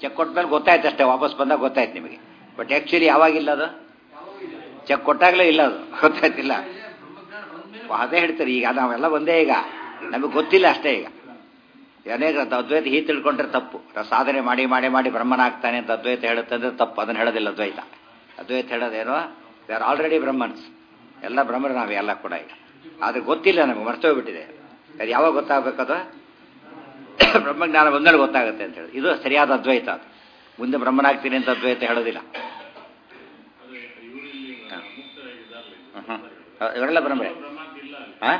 check ಕೊಟ್ಮೇಲೆ ಗೊತ್ತಾಯ್ತು ಅಷ್ಟೇ ವಾಪಸ್ ಬಂದಾಗ ಗೊತ್ತಾಯ್ತು ನಿಮಗೆ ಬಟ್ ಆ್ಯಕ್ಚುಲಿ ಯಾವಾಗಿಲ್ಲ ಅದು ಚೆಕ್ ಕೊಟ್ಟಾಗಲೇ ಇಲ್ಲ ಅದು ಗೊತ್ತಾಯ್ತಿಲ್ಲ ಅದೇ ಹೇಳ್ತಾರೆ ಈಗ ನಾವೆಲ್ಲ ಒಂದೇ ಈಗ ನಮಗೆ ಗೊತ್ತಿಲ್ಲ ಅಷ್ಟೇ ಈಗ ಅನೇಕ ಅದ್ವೈತ ಹೀಗೆ ತಿಳ್ಕೊಂಡ್ರೆ ತಪ್ಪು ಸಾಧನೆ ಮಾಡಿ ಮಾಡಿ ಮಾಡಿ ಬ್ರಹ್ಮನಾಗ್ತಾನೆ ಅಂತ ಅದ್ವೈತ ಹೇಳುತ್ತಂದ್ರೆ ತಪ್ಪು ಅದನ್ನು ಹೇಳೋದಿಲ್ಲ ಅದ್ವೈತ ಅದ್ವೈತ ಹೇಳೋದೇನೋ ದೇ ಆರ್ ಆಲ್ರೆಡಿ ಬ್ರಹ್ಮನ್ಸ್ ಎಲ್ಲ ಬ್ರಹ್ಮರು ನಾವು ಎಲ್ಲ ಕೂಡ ಈಗ ಆದರೆ ಗೊತ್ತಿಲ್ಲ ನಮಗೆ ಮರ್ತೋಗ್ಬಿಟ್ಟಿದೆ ಅದು ಯಾವಾಗ ಗೊತ್ತಾಗಬೇಕದು ಬ್ರಹ್ಮಜ್ಞಾನ ಬಂದಲ್ಲಿ ಗೊತ್ತಾಗುತ್ತೆ ಅಂತ ಹೇಳಿ ಇದು ಸರಿಯಾದ ಅದ್ವೈತ ಅದು ಮುಂದೆ ಬ್ರಹ್ಮನಾಗ್ತೀನಿ ಅಂತ ಅದ್ವೈತ ಹೇಳೋದಿಲ್ಲ ಇವರೆಲ್ಲ ಬ್ರಹ್ಮರೇ ಹಾಂ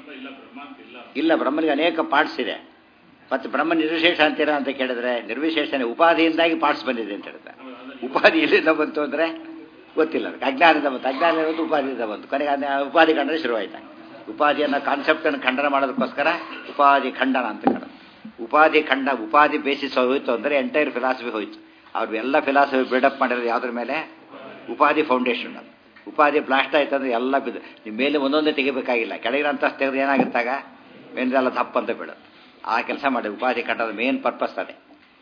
ಇಲ್ಲ ಬ್ರಹ್ಮನಿಗೆ ಅನೇಕ ಪಾರ್ಟ್ಸ್ ಇದೆ ಮತ್ತು ಬ್ರಹ್ಮ ನಿರ್ವಿಶೇಷ ಅಂತೀರಾ ಅಂತ ಕೇಳಿದ್ರೆ ನಿರ್ವಿಶೇಷನೇ ಉಪಾಧಿಯಿಂದಾಗಿ ಪಾರ್ಟ್ಸ್ ಬಂದಿದೆ ಅಂತ ಹೇಳ್ತಾರೆ ಉಪಾಧಿ ಎಲ್ಲಿಂದ ಬಂತು ಅಂದರೆ ಗೊತ್ತಿಲ್ಲ ಅದಕ್ಕೆ ಅಜ್ಞಾನದಿಂದ ಬಂತು ಅಜ್ಞಾನ ಇರೋದು ಉಪಾಧಿಯಿಂದ ಬಂತು ಕೊನೆಗೆ ಅದ್ನ ಉಪಾಧಿ ಖಂಡನೆ ಶುರುವಾಯ್ತು ಉಪಾಧಿಯನ್ನು ಕಾನ್ಸೆಪ್ಟನ್ನು ಖಂಡನ ಮಾಡೋದಕ್ಕೋಸ್ಕರ ಉಪಾಧಿ ಖಂಡನ ಅಂತ ಕರೆದು ಉಪಾಧಿ ಖಂಡ ಉಪಾಧಿ ಬೇಸಿಸ್ ಹೋಯ್ತು ಅಂದರೆ ಎಂಟೈರ್ ಫಿಲಾಸಫಿ ಹೋಯ್ತು ಅವ್ರು ಎಲ್ಲ ಫಿಲಾಸಫಿ ಬಿಲ್ಡಪ್ ಮಾಡಿರೋದು ಯಾವುದ್ರ ಮೇಲೆ ಉಪಾಧಿ ಫೌಂಡೇಶನ್ ಅದು ಉಪಾಧಿ ಬ್ಲಾಸ್ಟ್ ಆಯ್ತು ಅಂದರೆ ಎಲ್ಲ ಬಿದ್ದು ನಿಮ್ಮ ಮೇಲೆ ಒಂದೊಂದೇ ತೆಗಿಬೇಕಾಗಿಲ್ಲ ಕೆಳಗಿನ ಅಂತಸ್ತು ತೆಗೆದು ಏನಾಗುತ್ತಾಗ ಮೇಲೆಲ್ಲ ತಪ್ಪಂತ ಬೀಳುತ್ತೆ ಆ ಕೆಲಸ ಮಾಡಿ ಉಪಾಧಿ ಖಂಡದ ಮೇನ್ ಪರ್ಪಸ್ ಅದೇ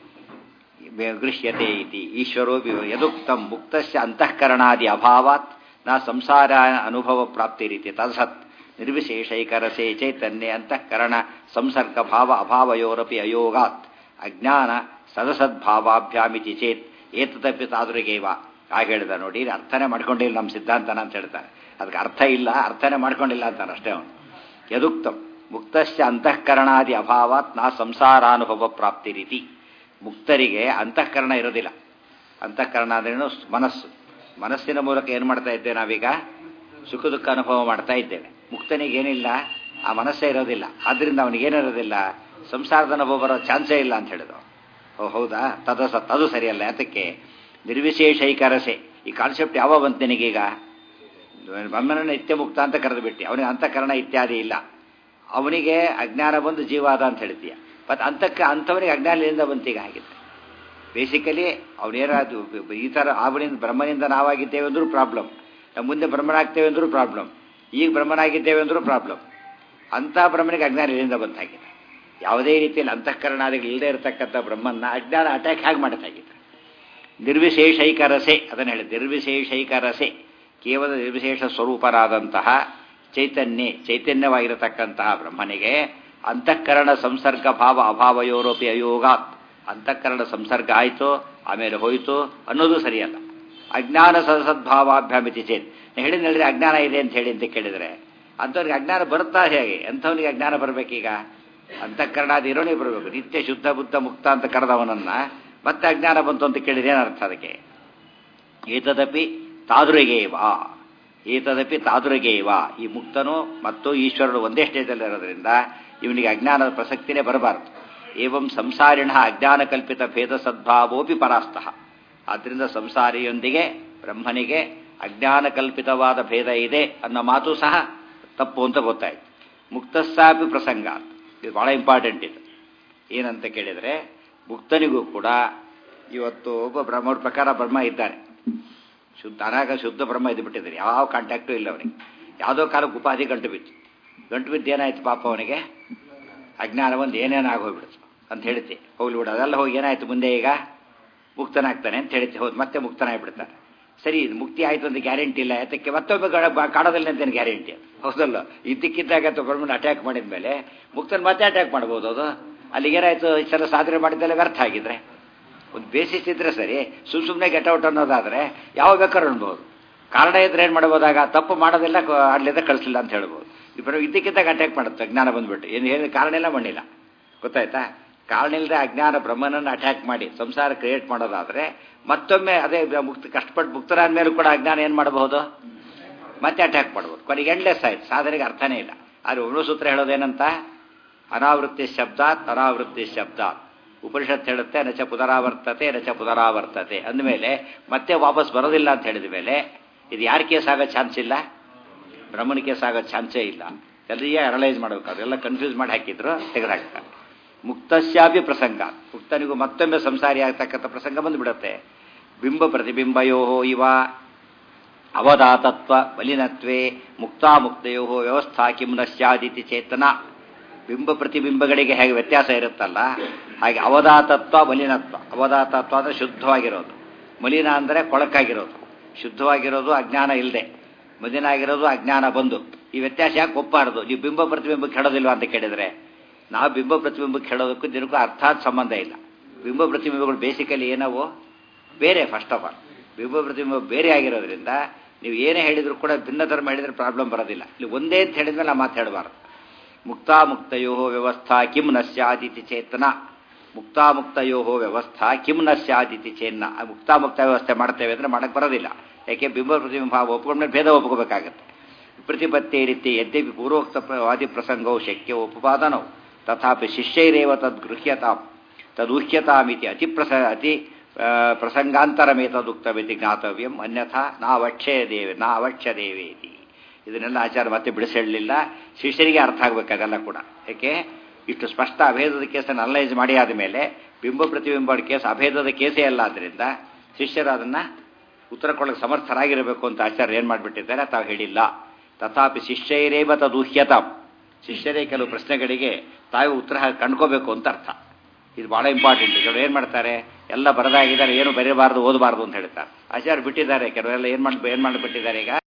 ಗೃಹ್ಯತೆ ಇತಿ ಈಶ್ವರೋ ಯದುಕ್ತಂ ಮುಕ್ತಸ್ಯ ಅಂತಃಕರಣಾದಿ ಅಭಾವಾತ್ ನ ಸಂಸಾರ ಅನುಭವ ಪ್ರಾಪ್ತಿ ರೀತಿ ತದ್ಸತ್ ನಿರ್ವಿಶೇಷೈಕರಸೆ ಚೈತನ್ಯ ಅಂತಃಕರಣ ಸಂಸರ್ಗ ಭಾವ ಅಭಾವಯೋರಪಿ ಅಯೋಗಾತ್ ಅಜ್ಞಾನ ಸದಸದ್ಭಾವಾಭ್ಯಾಮಿತಿ ಚೇತ್ ಏತದಪಿ ತಾದುರಿಗೇವ ಆಗ ಹೇಳಿದ ನೋಡಿ ಅರ್ಥನೇ ಮಾಡ್ಕೊಂಡಿಲ್ಲ ನಮ್ಮ ಸಿದ್ಧಾಂತನ ಅಂತ ಹೇಳ್ತಾರೆ ಅದಕ್ಕೆ ಅರ್ಥ ಇಲ್ಲ ಅರ್ಥನೇ ಮಾಡ್ಕೊಂಡಿಲ್ಲ ಅಂತಾನೆ ಅಷ್ಟೇ ಅವನು ಯದುಕ್ತಂ ಮುಕ್ತಸ್ಯ ಅಂತಃಕರಣಾದಿ ಅಭಾವಾತ್ ನಾ ಸಂಸಾರಾನುಭವ ಪ್ರಾಪ್ತಿ ರೀತಿ ಮುಕ್ತರಿಗೆ ಅಂತಃಕರಣ ಇರೋದಿಲ್ಲ ಅಂತಃಕರಣ ಅಂದ್ರೇನು ಮನಸ್ಸು ಮನಸ್ಸಿನ ಮೂಲಕ ಏನು ಮಾಡ್ತಾ ಇದ್ದೇವೆ ನಾವೀಗ ಸುಖ ದುಃಖ ಅನುಭವ ಮಾಡ್ತಾ ಇದ್ದೇವೆ ಮುಕ್ತನಿಗೆ ಏನಿಲ್ಲ ಆ ಮನಸ್ಸೇ ಇರೋದಿಲ್ಲ ಆದ್ರಿಂದ ಅವನಿಗೇನಿರೋದಿಲ್ಲ ಸಂಸಾರದ ಅನುಭವ ಬರೋ ಚಾನ್ಸೇ ಇಲ್ಲ ಅಂತ ಹೇಳಿದ್ರು ಓ ಹೌದಾ ತದ ಸತ್ ಅದು ಸರಿಯಲ್ಲ ಯಾತಕ್ಕೆ ನಿರ್ವಿಶೇಷೈಕರಸೆ ಈ ಕಾನ್ಸೆಪ್ಟ್ ಯಾವ ಬಂತು ನಿನಗೀಗ ಬ್ರಹ್ಮನ ನಿತ್ಯ ಮುಕ್ತ ಅಂತ ಕರೆದು ಬಿಟ್ಟು ಅವನಿಗೆ ಅಂತಃಕರಣ ಇತ್ಯಾದಿ ಇಲ್ಲ ಅವನಿಗೆ ಅಜ್ಞಾನ ಬಂದು ಜೀವಾದ ಅಂತ ಹೇಳ್ತೀಯ ಮತ್ತು ಅಂತಕ್ಕೆ ಅಂಥವನಿಗೆ ಅಜ್ಞಾನದಿಂದ ಬಂತೀಗ ಆಗಿದೆ ಬೇಸಿಕಲಿ ಅವನೇನಾದ್ರು ಈ ಥರ ಅವನಿಂದ ಬ್ರಹ್ಮನಿಂದ ನಾವಾಗಿದ್ದೇವೆ ಅಂದ್ರೂ ಪ್ರಾಬ್ಲಮ್ ನಾವು ಮುಂದೆ ಬ್ರಹ್ಮನಾಗ್ತೇವೆ ಅಂದ್ರೂ ಪ್ರಾಬ್ಲಮ್ ಈಗ ಬ್ರಹ್ಮನಾಗಿದ್ದೇವೆ ಅಂದ್ರೂ ಪ್ರಾಬ್ಲಮ್ ಅಂಥ ಬ್ರಹ್ಮನಿಗೆ ಅಜ್ಞಾನ ಇಲ್ಲಿಂದ ಬಂತಾಗಿದೆ ಯಾವುದೇ ರೀತಿಯಲ್ಲಿ ಅಂತಃಕರಣಾದಿಗಳು ಇಲ್ಲದೆ ಇರತಕ್ಕಂಥ ಬ್ರಹ್ಮನ್ನ ಅಜ್ಞಾನ ಅಟ್ಯಾಕ್ ಹೇಗೆ ಮಾಡತ್ತಾಗಿದೆ ನಿರ್ವಿಶೇಷೈಕ ರಸೆ ಅದನ್ನು ಹೇಳಿ ನಿರ್ವಿಶೇಷೈಕ ರಸೆ ಕೇವಲ ನಿರ್ವಿಶೇಷ ಸ್ವರೂಪರಾದಂತಹ ಚೈತನ್ಯ ಚೈತನ್ಯವಾಗಿರತಕ್ಕಂತಹ ಬ್ರಹ್ಮನಿಗೆ ಅಂತಃಕರಣ ಸಂಸರ್ಗ ಭಾವ ಅಭಾವಯೋರೋಪಿ ಅಯೋಗಾತ್ ಅಂತಃಕರಣ ಸಂಸರ್ಗ ಆಯಿತು ಆಮೇಲೆ ಹೋಯಿತು ಅನ್ನೋದು ಸರಿಯಲ್ಲ ಅಜ್ಞಾನ ಸದಸದ್ಭಾವಾಭ್ಯಾಮಿತಿ ಚೇತ್ ಹೇಳಿದ ಹೇಳಿದ್ರೆ ಅಜ್ಞಾನ ಇದೆ ಅಂತ ಹೇಳಿ ಅಂತ ಕೇಳಿದರೆ ಅಂಥವ್ರಿಗೆ ಅಜ್ಞಾನ ಬರುತ್ತಾ ಹೇಗೆ ಅಂಥವನಿಗೆ ಅಜ್ಞಾನ ಬರಬೇಕೀಗ ಅಂತಃಕರಣಾದಿ ಇರೋನಿಗೆ ಬರಬೇಕು ನಿತ್ಯ ಶುದ್ಧ ಬುದ್ಧ ಮುಕ್ತ ಅಂತ ಕರೆದವನನ್ನ ಮತ್ತೆ ಅಜ್ಞಾನ ಬಂತು ಅಂತ ಕೇಳಿದ್ರೆ ಏನರ್ಥ ಅದಕ್ಕೆ ಏತದಪಿ ತಾದುರಿಗೇವ ಏತದಪಿ ತಾದುರಿಗೇವ ಈ ಮುಕ್ತನು ಮತ್ತು ಈಶ್ವರನು ಒಂದೇ ಸ್ಟೇಜಲ್ಲಿ ಇರೋದ್ರಿಂದ ಇವನಿಗೆ ಅಜ್ಞಾನದ ಪ್ರಸಕ್ತಿನೇ ಬರಬಾರದು ಏವಂ ಸಂಸಾರಿಣ ಅಜ್ಞಾನ ಕಲ್ಪಿತ ಭೇದ ಸದ್ಭಾವೋಪಿ ಪರಾಸ್ತಃ ಆದ್ದರಿಂದ ಸಂಸಾರಿಯೊಂದಿಗೆ ಬ್ರಹ್ಮನಿಗೆ ಅಜ್ಞಾನ ಕಲ್ಪಿತವಾದ ಭೇದ ಇದೆ ಅನ್ನೋ ಮಾತು ಸಹ ತಪ್ಪು ಅಂತ ಗೊತ್ತಾಯ್ತು ಮುಕ್ತಸ್ಸಾಪಿ ಪ್ರಸಂಗ ಇದು ಬಹಳ ಇಂಪಾರ್ಟೆಂಟ್ ಇದು ಏನಂತ ಕೇಳಿದರೆ ಮುಕ್ತನಿಗೂ ಕೂಡ ಇವತ್ತು ಒಬ್ಬ ಬ್ರಹ್ಮರ ಪ್ರಕಾರ ಬ್ರಹ್ಮ ಇದ್ದಾನೆ ಶುದ್ಧ ಅನಾಗ ಶುದ್ಧ ಬ್ರಹ್ಮ ಇದ್ದು ಬಿಟ್ಟಿದ್ದಾರೆ ಯಾವ ಕಾಂಟ್ಯಾಕ್ಟು ಇಲ್ಲ ಅವನಿಗೆ ಯಾವುದೋ ಕಾಲಕ್ಕೆ ಉಪಾಧಿ ಗಂಟು ಬಿತ್ತು ಗಂಟು ಬಿದ್ದು ಏನಾಯ್ತು ಪಾಪ ಅವನಿಗೆ ಅಜ್ಞಾನ ಒಂದು ಏನೇನು ಆಗೋಗ್ಬಿಡ್ತು ಅಂತ ಹೇಳ್ತಿ ಹೋಗ್ಲಿ ಬಿಡು ಅದೆಲ್ಲ ಹೋಗಿ ಏನಾಯ್ತು ಮುಂದೆ ಈಗ ಮುಕ್ತನಾಗ್ತಾನೆ ಅಂತ ಹೇಳ್ತಿ ಹೌದು ಮತ್ತೆ ಮುಕ್ತನಾಗ್ಬಿಡ್ತಾನೆ ಸರಿ ಇದು ಮುಕ್ತಿ ಆಯ್ತು ಅಂತ ಗ್ಯಾರಂಟಿ ಇಲ್ಲ ಯಾತಕ್ಕೆ ಮತ್ತೊಬ್ಬ ಕಾಡೋದಿಲ್ಲ ಅಂತೇನು ಗ್ಯಾರಂಟಿ ಹೌದಲ್ಲ ಇದ್ದಕ್ಕಿದ್ದಾಗ ತೊಗೊಂಡ್ಬಂದು ಅಟ್ಯಾಕ್ ಮಾಡಿದ ಮೇಲೆ ಮುಕ್ತನ ಮತ್ತೆ ಅಟ್ಯಾಕ್ ಮಾಡ್ಬೋದು ಅದು ಅಲ್ಲಿಗೆ ಏನಾಯ್ತು ಈ ಸಲ ಸಾಧನೆ ಮಾಡಿದ್ದೆಲ್ಲ ವ್ಯರ್ಥ ಆಗಿದ್ರೆ ಒಂದು ಬೇಸಿಸ್ ಇದ್ರೆ ಸರಿ ಸುಮ್ ಸುಮ್ಮನೆ ಗೆಟೌಟ್ ಅನ್ನೋದಾದ್ರೆ ಯಾವ ಬೇಕಾದ್ರೂ ಅನ್ಬೋದು ಕಾರಣ ಇದ್ರೆ ಏನು ಮಾಡ್ಬೋದಾಗ ತಪ್ಪು ಮಾಡೋದಿಲ್ಲ ಆಡ್ಲಿಂದ ಕಳಿಸ್ಲಿಲ್ಲ ಅಂತ ಹೇಳ್ಬೋದು ಇಬ್ಬರು ಇದ್ದಕ್ಕಿದ್ದಾಗ ಅಟ್ಯಾಕ್ ಮಾಡುತ್ತೆ ಅಜ್ಞಾನ ಬಂದ್ಬಿಟ್ಟು ಏನು ಹೇಳಿ ಕಾರಣ ಇಲ್ಲ ಮಣ್ಣಿಲ್ಲ ಗೊತ್ತಾಯ್ತಾ ಕಾರಣ ಇಲ್ಲದೆ ಅಜ್ಞಾನ ಬ್ರಹ್ಮನನ್ನು ಅಟ್ಯಾಕ್ ಮಾಡಿ ಸಂಸಾರ ಕ್ರಿಯೇಟ್ ಮಾಡೋದಾದ್ರೆ ಮತ್ತೊಮ್ಮೆ ಅದೇ ಮುಕ್ತ ಕಷ್ಟಪಟ್ಟು ಮುಕ್ತರಾದ ಮೇಲೂ ಕೂಡ ಅಜ್ಞಾನ ಏನು ಮಾಡಬಹುದು ಮತ್ತೆ ಅಟ್ಯಾಕ್ ಮಾಡ್ಬೋದು ಕೊನೆಗೆ ಎಂಡ್ಲೆಸ್ ಆಯ್ತು ಸಾಧನೆಗೆ ಅರ್ಥನೇ ಇಲ್ಲ ಆದರೆ ಒಣ ಸೂತ್ರ ಹೇಳೋದೇನಂತ ಅನಾವೃತ್ತಿ ಶಬ್ದಾತ್ ಅನಾವೃತ್ತಿ ಶಬ್ದಾತ್ ಉಪನಿಷತ್ ಹೇಳುತ್ತೆ ನಚ ಪುನರಾವರ್ತತೆ ನಚ ಪುನರಾವರ್ತತೆ ಅಂದಮೇಲೆ ಮತ್ತೆ ವಾಪಸ್ ಬರೋದಿಲ್ಲ ಅಂತ ಹೇಳಿದ ಮೇಲೆ ಇದು ಯಾರ ಕೇಸ್ ಆಗೋ ಚಾನ್ಸ್ ಇಲ್ಲ ಬ್ರಹ್ಮನ ಕೇಸ್ ಆಗೋ ಚಾನ್ಸೇ ಇಲ್ಲ ಎಲ್ಲರಿಗೆ ಅನಲೈಸ್ ಮಾಡಬೇಕು ಅದೆಲ್ಲ ಕನ್ಫ್ಯೂಸ್ ಮಾಡಿ ಹಾಕಿದ್ರು ತೆಗೆದುಹಾಕ್ತಾರೆ ಮುಕ್ತಸ್ಯಾಪಿ ಪ್ರಸಂಗ ಮುಕ್ತನಿಗೂ ಮತ್ತೊಮ್ಮೆ ಸಂಸಾರಿ ಆಗ್ತಕ್ಕಂಥ ಪ್ರಸಂಗ ಬಂದುಬಿಡುತ್ತೆ ಬಿಂಬ ಪ್ರತಿಬಿಂಬಯೋ ಇವ ಅವಧಾತತ್ವ ಬಲಿನತ್ವೇ ಮುಕ್ತಾಮುಕ್ತಯೋ ವ್ಯವಸ್ಥಾ ಕಿಂ ನ ಸ್ಯಾದಿತಿ ಚೇತನ ಬಿಂಬ ಪ್ರತಿಬಿಂಬಗಳಿಗೆ ಹೇಗೆ ವ್ಯತ್ಯಾಸ ಇರುತ್ತಲ್ಲ ಹಾಗೆ ಅವಧಾತತ್ವ ಮಲಿನತ್ವ ಅವಧಾತತ್ವ ಅಂದರೆ ಶುದ್ಧವಾಗಿರೋದು ಮಲಿನ ಅಂದರೆ ಕೊಳಕಾಗಿರೋದು ಶುದ್ಧವಾಗಿರೋದು ಅಜ್ಞಾನ ಇಲ್ಲದೆ ಮಲಿನ ಆಗಿರೋದು ಅಜ್ಞಾನ ಬಂದು ಈ ವ್ಯತ್ಯಾಸ ಯಾಕೆ ಒಪ್ಪಾರದು ನೀವು ಬಿಂಬ ಪ್ರತಿಬಿಂಬಕ್ಕೆ ಕೆಡೋದಿಲ್ವಾ ಅಂತ ಕೇಳಿದರೆ ನಾವು ಬಿಂಬ ಪ್ರತಿಬಿಂಬಕ್ಕೆ ಕೆಡೋದಕ್ಕೂ ದಿನಕ್ಕೂ ಅರ್ಥಾತ್ ಸಂಬಂಧ ಇಲ್ಲ ಬಿಂಬ ಪ್ರತಿಬಿಂಬಗಳು ಬೇಸಿಕಲಿ ಏನವು ಬೇರೆ ಫಸ್ಟ್ ಆಫ್ ಆಲ್ ಬಿಂಬ ಪ್ರತಿಬಿಂಬ ಬೇರೆ ಆಗಿರೋದ್ರಿಂದ ನೀವು ಏನೇ ಹೇಳಿದ್ರು ಕೂಡ ಭಿನ್ನ ಧರ್ಮ ಹೇಳಿದ್ರೆ ಪ್ರಾಬ್ಲಮ್ ಬರೋದಿಲ್ಲ ಇಲ್ಲಿ ಒಂದೇ ಅಂತ ಹೇಳಿದ್ಮೇಲೆ ನಾವು ಮಾತಾಡಬಾರ್ದು ಮುಕ್ತಾಮುಕ್ತಯೋ ವ್ಯವಸ್ಥಾ ಕಿಂ ನ ಸ್ಯಾದಿತಿ ಚೇತನ ಮುಕ್ತಾಮುಕ್ತಯೋ ವ್ಯವಸ್ಥಾ ಕಿಂ ನ ಸ್ಯಾದಿತಿ ಚೇನ್ನ ಮುಕ್ತಾಮುಕ್ತ ವ್ಯವಸ್ಥೆ ಮಾಡ್ತೇವೆ ಅಂದರೆ ಮಾಡಕ್ಕೆ ಬರೋದಿಲ್ಲ ಯಾಕೆ ಬಿಂಬ ಪ್ರತಿಬಿಂಬ ಒಪ್ಕೊಂಡ್ಮೇಲೆ ಭೇದ ಒಪ್ಕೋಬೇಕಾಗತ್ತೆ ಪ್ರತಿಪತ್ತಿ ರೀತಿ ಯದ್ಯಪಿ ಪೂರ್ವೋಕ್ತ ವಾದಿ ಪ್ರಸಂಗವು ಶಕ್ಯ ಉಪಪಾದನವು ತಥಾಪಿ ಶಿಷ್ಯೈರೇವ ತದ್ಗೃಹ್ಯತಾಂ ತದೂಹ್ಯತಾಮಿತಿ ಅತಿ ಪ್ರಸ ಅತಿ ಪ್ರಸಂಗಾಂತರಮೇತದುಕ್ತಮಿತಿ ಜ್ಞಾತವ್ಯಂ ಅನ್ಯಥಾ ನಾವಕ್ಷಯ ದೇವೆ ನಾ ಅವಕ್ಷ್ಯ ದೇವೇತಿ ಇದನ್ನೆಲ್ಲ ಆಚಾರ ಮತ್ತೆ ಬಿಡಿಸಿ ಹೇಳಲಿಲ್ಲ ಶಿಷ್ಯರಿಗೆ ಅರ್ಥ ಆಗಬೇಕಾಗಲ್ಲ ಕೂಡ ಯಾಕೆ ಇಷ್ಟು ಸ್ಪಷ್ಟ ಅಭೇದದ ಕೇಸನ್ನು ಅನಲೈಸ್ ಮಾಡಿ ಆದಮೇಲೆ ಬಿಂಬ ಪ್ರತಿಬಿಂಬ ಕೇಸ್ ಅಭೇದದ ಕೇಸೇ ಅಲ್ಲ ಆದ್ದರಿಂದ ಶಿಷ್ಯರು ಅದನ್ನು ಉತ್ತರ ಕೊಡೋಕ್ಕೆ ಸಮರ್ಥರಾಗಿರಬೇಕು ಅಂತ ಆಚಾರ್ಯ ಏನು ಮಾಡಿಬಿಟ್ಟಿದ್ದಾರೆ ತಾವು ಹೇಳಿಲ್ಲ ತಥಾಪಿ ಶಿಷ್ಯೈರೇವ ತದೂಹ್ಯತಾಂ ಶಿಷ್ಯರೇ ಕೆಲವು ಪ್ರಶ್ನೆಗಳಿಗೆ ತಾವು ಉತ್ತರ ಕಂಡ್ಕೋಬೇಕು ಅಂತ ಅರ್ಥ ಇದು ಭಾಳ ಇಂಪಾರ್ಟೆಂಟ್ ಕೆಲವರು ಏನು ಮಾಡ್ತಾರೆ ಎಲ್ಲ ಬರದಾಗಿದ್ದಾರೆ ಏನು ಬರೀಬಾರ್ದು ಓದಬಾರ್ದು ಅಂತ ಹೇಳ್ತಾರೆ ಆಚಾರ್ಯ ಬಿಟ್ಟಿದ್ದಾರೆ ಕೆಲವರೆಲ್ಲ ಏನು ಮಾಡಿ ಏನು ಮಾಡಿಬಿಟ್ಟಿದ್ದಾರೆ ಈಗ